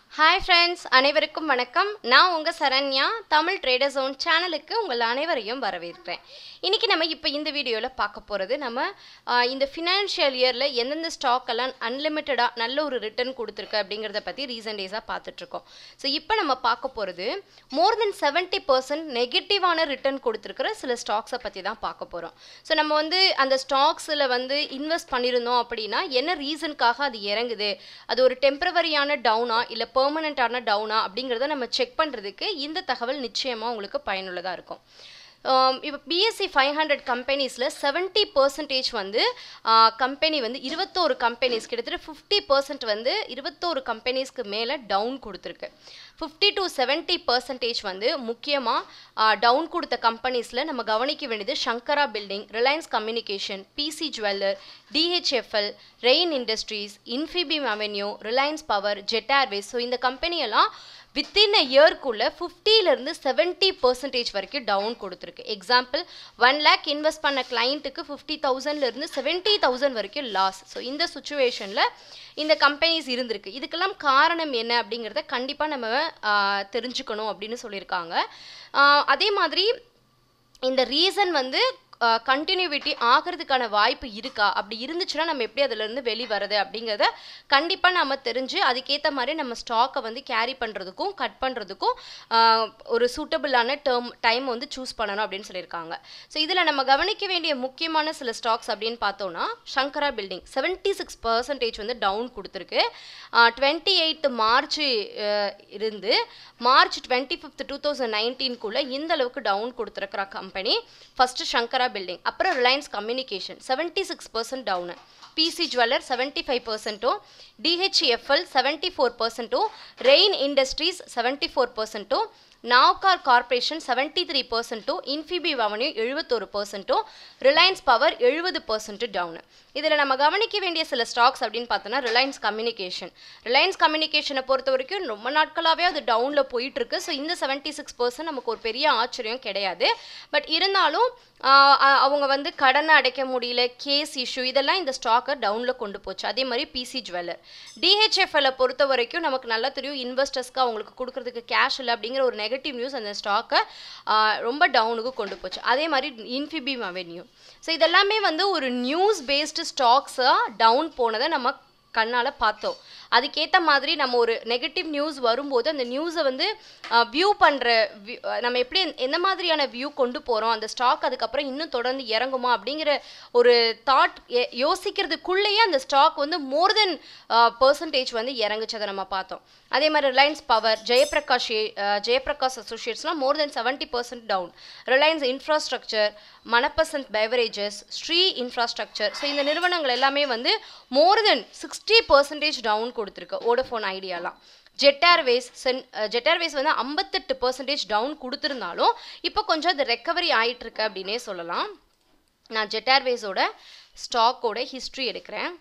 hi friends அனைவருக்கும் வணக்கம் நான் உங்கள் சரண்யா தமிழ் ட்ரேடர் ஜோன் சேனலுக்கு உங்கள் அனைவரையும் வரவேற்கிறேன் இன்றைக்கி நம்ம இப்போ இந்த வீடியோவில் பார்க்க போகிறது நம்ம ஆஹ், இந்த ஃபினான்ஷியல் இயரில் எந்தெந்த ஸ்டாக் எல்லாம் அன்லிமிட்டடாக நல்ல ஒரு ரிட்டர்ன் கொடுத்துருக்கு அப்படிங்கிறத பற்றி ரீசன்ட் டேஸாக பார்த்துட்ருக்கோம் ஸோ இப்போ நம்ம பார்க்க போகிறது மோர் தென் செவன்ட்டி பர்சன்ட் நெகட்டிவான ரிட்டர்ன் கொடுத்துருக்கிற சில ஸ்டாக்ஸை பற்றி தான் பார்க்க போகிறோம் ஸோ நம்ம வந்து அந்த ஸ்டாக்ஸில் வந்து இன்வெஸ்ட் பண்ணியிருந்தோம் அப்படின்னா என்ன ரீசனுக்காக அது இறங்குது அது ஒரு டெம்பரவரியான டவுனா இல்லை பெர்மனண்ட்டான டவுனா அப்படிங்கிறத நம்ம செக் பண்ணுறதுக்கு இந்த தகவல் நிச்சயமாக உங்களுக்கு பயனுள்ளதாக இருக்கும் இப்போ பிஎஸ்சி ஃபைவ் ஹண்ட்ரட் கம்பெனிஸில் செவன்ட்டி பர்சன்டேஜ் வந்து கம்பெனி வந்து இருபத்தோரு கம்பெனிஸ் கிட்டத்தட்ட ஃபிஃப்டி பர்சன்ட் வந்து இருபத்தோரு கம்பெனிஸ்க்கு மேலே டவுன் கொடுத்துருக்கு ஃபிஃப்டி டு செவன்ட்டி பர்சன்டேஜ் வந்து முக்கியமாக டவுன் கொடுத்த கம்பெனிஸில் நம்ம கவனிக்க வேண்டியது Shankara building Reliance communication PC jeweller DHFL rain industries Infibeam avenue Reliance power Jet Airways so இந்த கம்பெனியெல்லாம் வித்தின் அ இயர்க்குள்ளே ஃபிஃப்டிலேருந்து செவன்ட்டி பர்சன்டேஜ் வரைக்கும் டவுன் கொடுத்துருக்கு எக்ஸாம்பிள் ஒன் லேக் இன்வெஸ்ட் பண்ண கிளைண்ட்டுக்கு ஃபிஃப்டி தௌசண்ட்லேருந்து செவன்ட்டி தௌசண்ட் வரைக்கும் லாஸ் ஸோ இந்த சுச்சுவேஷனில் இந்த கம்பெனிஸ் இருந்திருக்கு இதுக்கெல்லாம் காரணம் என்ன அப்படிங்கிறத கண்டிப்பாக நம்ம ஆஹ், தெரிஞ்சுக்கணும் அப்படின்னு சொல்லியிருக்காங்க ஆஹ், அதே மாதிரி இந்த ரீசன் வந்து கண்டினியூவிட்டி ஆகிறதுக்கான வாய்ப்பு இருக்கா அப்படி இருந்துச்சுன்னா நம்ம எப்படி அதுலேருந்து வெளி வரது அப்படிங்கிறத கண்டிப்பாக நம்ம தெரிஞ்சு அதுக்கேற்ற மாதிரி நம்ம ஸ்டாக்கை வந்து கேரி பண்ணுறதுக்கும் கட் பண்ணுறதுக்கும் ஒரு சூட்டபிளான டேர்ம் டைம் வந்து சூஸ் பண்ணணும் அப்படின்னு சொல்லியிருக்காங்க ஸோ இதில் நம்ம கவனிக்க வேண்டிய முக்கியமான சில ஸ்டாக்ஸ் அப்படின்னு பார்த்தோம்னா Shankara building seventy six percentage வந்து டவுன் கொடுத்துருக்கு டுவெண்ட்டி எயிட் மார்ச் இருந்து March twenty fifth two thousand நைன்டீன்குள்ளே இந்த அளவுக்கு டவுன் கொடுத்துருக்கிற கம்பெனி ஃபஸ்ட்டு சங்கரா பில்டிங் அப்புறம் Reliance communication seventy six percent down PC jeweller seventy five பர்சன்ட்டும் டிஹெச்எஃப்எல் செவன்ட்டி ஃபோர் பர்சன்ட்டும் ரெயின் இண்டஸ்ட்ரீஸ் செவன்ட்டி ஃபோர் பர்சன்ட்டும் நாவ்கார் கார்பரேஷன் செவன்ட்டி த்ரீ பர்சன்ட்டும் இன்ஃபிபி அவென்யூ எழுபத்தொரு பர்சன்ட்டும் ரிலையன்ஸ் பவர் எழுபது பர்சன்ட் டவுனு இதில் நம்ம கவனிக்க வேண்டிய சில ஸ்டாக்ஸ் அப்படின்னு பார்த்தோன்னா ரிலையன்ஸ் கம்யூனிகேஷன் ரிலையன்ஸ் கம்யூனிகேஷனை பொறுத்த வரைக்கும் ரொம்ப நாட்களாகவே அது டவுனில் போயிட்டு இருக்கு ஸோ இந்த செவன்ட்டி சிக்ஸ் பர்சன்ட் நமக்கு ஒரு பெரிய ஆச்சரியம் கிடையாது பட் இருந்தாலும் ஆஹ் அ- அவங்க வந்து கடனை அடைக்க முடியல கேஸ் இஷ்யூ இதெல்லாம் இந்த ஸ்டாக்கை டவுனில் கொண்டு போச்சு அதே மாதிரி பிசி ஜுவல்லர் டிஹெச்எஃப்எல்லை பொறுத்த வரைக்கும் நமக்கு நல்லா தெரியும் இன்வெஸ்டர்ஸ்க்கு அவங்களுக்கு கொடுக்கறதுக்கு கேஷ் இல்லை அப்படிங்கிற ஒரு நெகட்டிவ் நியூஸ் அந்த ஸ்டாக்கை ரொம்ப டவுனுக்கு கொண்டு போச்சு அதே மாதிரி இன்ஃபிபிம் அவென்யூ ஸோ இதெல்லாமே வந்து ஒரு நியூஸ் பேஸ்டு ஸ்டாக்ஸாக டவுன் போனதை நம்ம கண்ணால் பார்த்தோம் அதுக்கேற்ற மாதிரி நம்ம ஒரு நெகட்டிவ் நியூஸ் வரும்போது அந்த நியூஸை வந்து வியூ பண்ணுற நம்ம எப்படி எந்த- எந்த மாதிரியான வியூ கொண்டு போகிறோம் அந்த ஸ்டாக் அதுக்கப்புறம் இன்னும் தொடர்ந்து இறங்குமா அப்படிங்கிற ஒரு தாட் யோசிக்கிறதுக்குள்ளேயே அந்த ஸ்டாக் வந்து மோர் தென் பர்சன்டேஜ் வந்து இறங்குச்சதை நம்ம பார்த்தோம் அதே மாதிரி ரிலையன்ஸ் பவர் ஜெயபிரகாஷ் ஏ- அஹ், ஜெயபிரகாஷ் அசோசியேட்ஸ்லாம் more than seventy percent down Reliance infrastructure Manpasand beverages Srei infrastructure so இந்த நிறுவனங்கள் எல்லாமே வந்து more than sixty percentage down கொடுத்துருக்கு ஓடோஃபோன் ஐடியாலாம் ஜெட் ஏர்வேஸ் சென் ஜெட் ஏர்வேஸ் வந்து ஐம்பத்தெட்டு பர்சன்டேஜ் டவுன் கொடுத்துருந்தாலும் இப்போ கொஞ்சம் அது ரெக்கவரி ஆயிட்டு இருக்கு அப்படின்னே சொல்லலாம் நான் ஜெட் ஏர்வேஸோட ஸ்டாக்கோட ஹிஸ்ட்ரி எடுக்கிறேன்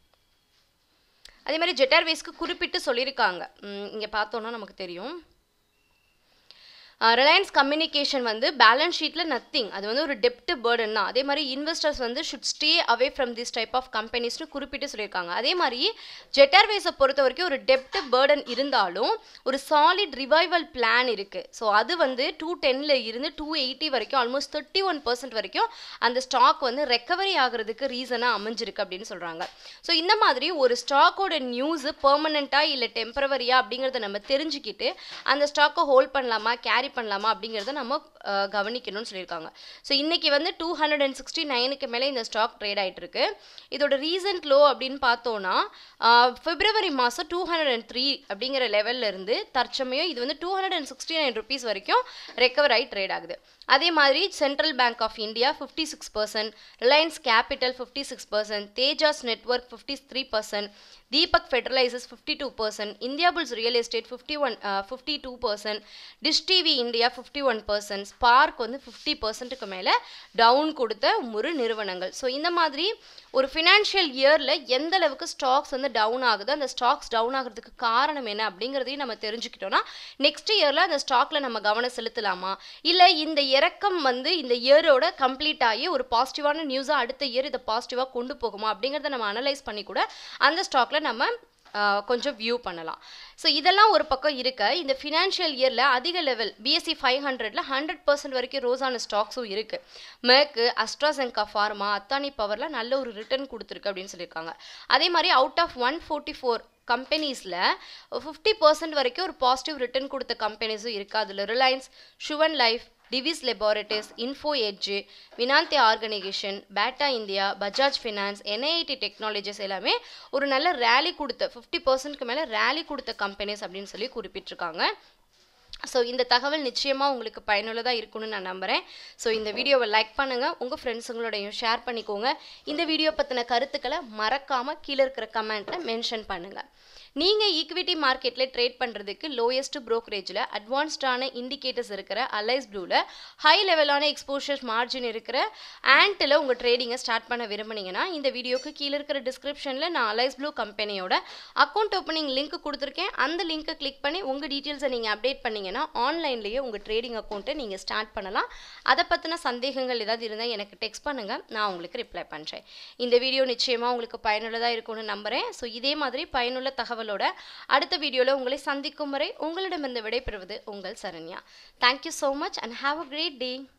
அதே மாதிரி ஜெட் ஏர்வேஸ்க்கு குறிப்பிட்டு சொல்லியிருக்காங்க இங்கே பார்த்தோன்னா நமக்கு தெரியும் ரிலையன்ஸ் கம்யூனிகேஷன் வந்து பேலன்ஸ் ஷீட்டில் நத்திங் அது வந்து ஒரு டெப்ட் பேர்டன் தான் அதே மாதிரி இன்வெஸ்டர்ஸ் வந்து should stay away from this type of கம்பெனிஸ்னு குறிப்பிட்டு சொல்லியிருக்காங்க அதே மாதிரி ஜெட் ஏர்வேஸை பொறுத்த வரைக்கும் ஒரு டெப்ட் பேர்டன் இருந்தாலும் ஒரு சாலிட் ரிவைவல் பிளான் இருக்குது ஸோ அது வந்து டூ டென்னில் இருந்து டூ எயிட்டி வரைக்கும் ஆல்மோஸ்ட் தேர்ட்டி ஒன் பர்சன்ட் வரைக்கும் அந்த ஸ்டாக் வந்து ரெக்கவரி ஆகிறதுக்கு ரீசனாக அமைஞ்சிருக்கு அப்படின்னு சொல்கிறாங்க ஸோ இந்த மாதிரி ஒரு ஸ்டாக்கோட நியூஸு பெர்மனண்ட்டாக இல்லை டெம்பரவரியா அப்படிங்கிறத நம்ம தெரிஞ்சுக்கிட்டு அந்த ஸ்டாக்கை ஹோல்ட் பண்ணலாமா கேரி பண்ணலாமா அப்படிங்கிறத நம்ம அஹ், கவனிக்கணும்னு சொல்லியிருக்காங்க ஸோ இன்னைக்கு வந்து டூ ஹண்ட்ரட் அண்ட் சிக்ஸ்டி நைனுக்கு மேலே இந்த ஸ்டாக் ட்ரேட் ஆயிட்டு இருக்கு இதோட ரீசன்ட் லோ அப்படின்னு பார்த்தோன்னா அஹ், பிப்ரவரி மாதம் டூ ஹண்ட்ரட் அண்ட் த்ரீ அப்படிங்கிற லெவல்ல இருந்து தற்சமயம் இது வந்து two hundred and sixty nine rupees வரைக்கும் ரெக்கவர் ஆகி ட்ரேட் ஆகுது அதே மாதிரி Central Bank of India fifty six percent Reliance capital fifty six percent Tejas network fifty three percent Deepak fertilisers fifty two percent India bulls real estate fifty one fifty two percent dish TV India fifty one percent spark வந்து fifty பர்சன்ட்டுக்கு மேலே down கொடுத்த ஒரு நிறுவனங்கள் so இந்த மாதிரி ஒரு financial இயரில் எந்த அளவுக்கு ஸ்டாக்ஸ் வந்து டவுன் ஆகுது அந்த ஸ்டாக்ஸ் டவுன் ஆகிறதுக்கு காரணம் என்ன அப்படிங்கிறதையும் நம்ம தெரிஞ்சுக்கிட்டோம்னா நெக்ஸ்ட் இயரில் அந்த ஸ்டாக்ல நம்ம கவனம் செலுத்தலாமா இல்லை இந்த இறக்கம் வந்து இந்த இயரோட கம்ப்ளீட் ஆகி ஒரு பாசிட்டிவான நியூஸாக அடுத்த இயர் இதை பாசிட்டிவாக கொண்டு போகுமா அப்படிங்கிறத நம்ம அனலைஸ் பண்ணி கூட அந்த ஸ்டாக்ல நம்ம கொஞ்சம் வியூ பண்ணலாம் ஸோ இதெல்லாம் ஒரு பக்கம் இருக்க இந்த ஃபினான்ஷியல் இயரில் அதிக லெவல் பிஎஸ்சி ஃபைவ் ஹண்ட்ரட்ல ஹண்ட்ரட் பர்சன்ட் வரைக்கும் ரோஸான ஸ்டாக்ஸும் இருக்குது மேக்கு அஸ்ட்ராசெங்கா ஃபார்மா அத்தானி பவரில் நல்ல ஒரு ரிட்டர்ன் கொடுத்துருக்கு அப்படின்னு சொல்லியிருக்காங்க அதே மாதிரி out of one forty four கம்பெனிஸில் ஃபிஃப்டி பர்சன்ட் வரைக்கும் ஒரு பாசிட்டிவ் ரிட்டர்ன் கொடுத்த கம்பெனிஸும் இருக்குது அதில் ரிலையன்ஸ் ஷுவன் life Divi's laboratories info edge Vinati organisation Bata India Bajaj finance NIT technologies எல்லாமே ஒரு நல்ல ரேலி கொடுத்த ஃபிஃப்டி பர்சன்ட்க்கு மேலே ரேலி கொடுத்த கம்பெனிஸ் அப்படின்னு சொல்லி குறிப்பிட்டிருக்காங்க ஸோ இந்த தகவல் நிச்சயமாக உங்களுக்கு பயனுள்ளதாக இருக்கும்னு நான் நம்புகிறேன் ஸோ இந்த வீடியோவை லைக் பண்ணுங்கள் உங்கள் ஃப்ரெண்ட்ஸுங்களோடையும் ஷேர் பண்ணிக்கோங்க இந்த வீடியோ பற்றின கருத்துக்களை மறக்காமல் கீழே இருக்கிற கமெண்ட்டில் மென்ஷன் பண்ணுங்கள் நீங்கள் ஈக்விட்டி மார்க்கெட்டில் ட்ரேட் பண்ணுறதுக்கு லோயஸ்ட் ப்ரோக்கரேஜில் அட்வான்ஸ்டான இண்டிகேட்டர்ஸ் இருக்கிற அலைஸ் ப்ளூவில் ஹை லெவலான எக்ஸ்போஷர் மார்ஜின் இருக்கிற ஆண்ட்டில் உங்கள் ட்ரேடிங்கை ஸ்டார்ட் பண்ண விரும்புனீங்கன்னா இந்த வீடியோக்கு கீழே இருக்கிற டிஸ்கிரிப்ஷனில் நான் அலைஸ் ப்ளூ கம்பெனியோட அக்கௌண்ட் ஓப்பனிங் லிங்க் கொடுத்துருக்கேன் அந்த லிங்க்கை கிளிக் பண்ணி உங்கள் டீட்டெயில்ஸை நீங்கள் அப்டேட் பண்ணிங்கன்னா ஆன்லைன்லேயே உங்கள் ட்ரேடிங் அக்கௌண்ட்டை நீங்கள் ஸ்டார்ட் பண்ணலாம் அதை பற்றின சந்தேகங்கள் ஏதாவது இருந்தால் எனக்கு டெக்ஸ்ட் பண்ணுங்கள் நான் உங்களுக்கு ரிப்ளை பண்ணுறேன் இந்த வீடியோ நிச்சயமாக உங்களுக்கு பயனுள்ளதாக இருக்கும்னு நம்புகிறேன் ஸோ இதே மாதிரி பயனுள்ள தகவலோட அடுத்த வீடியோவில் உங்களை சந்திக்கும் வரை உங்களிடமிருந்து விடைபெறுவது உங்கள் Saranya thank you so much and have a great day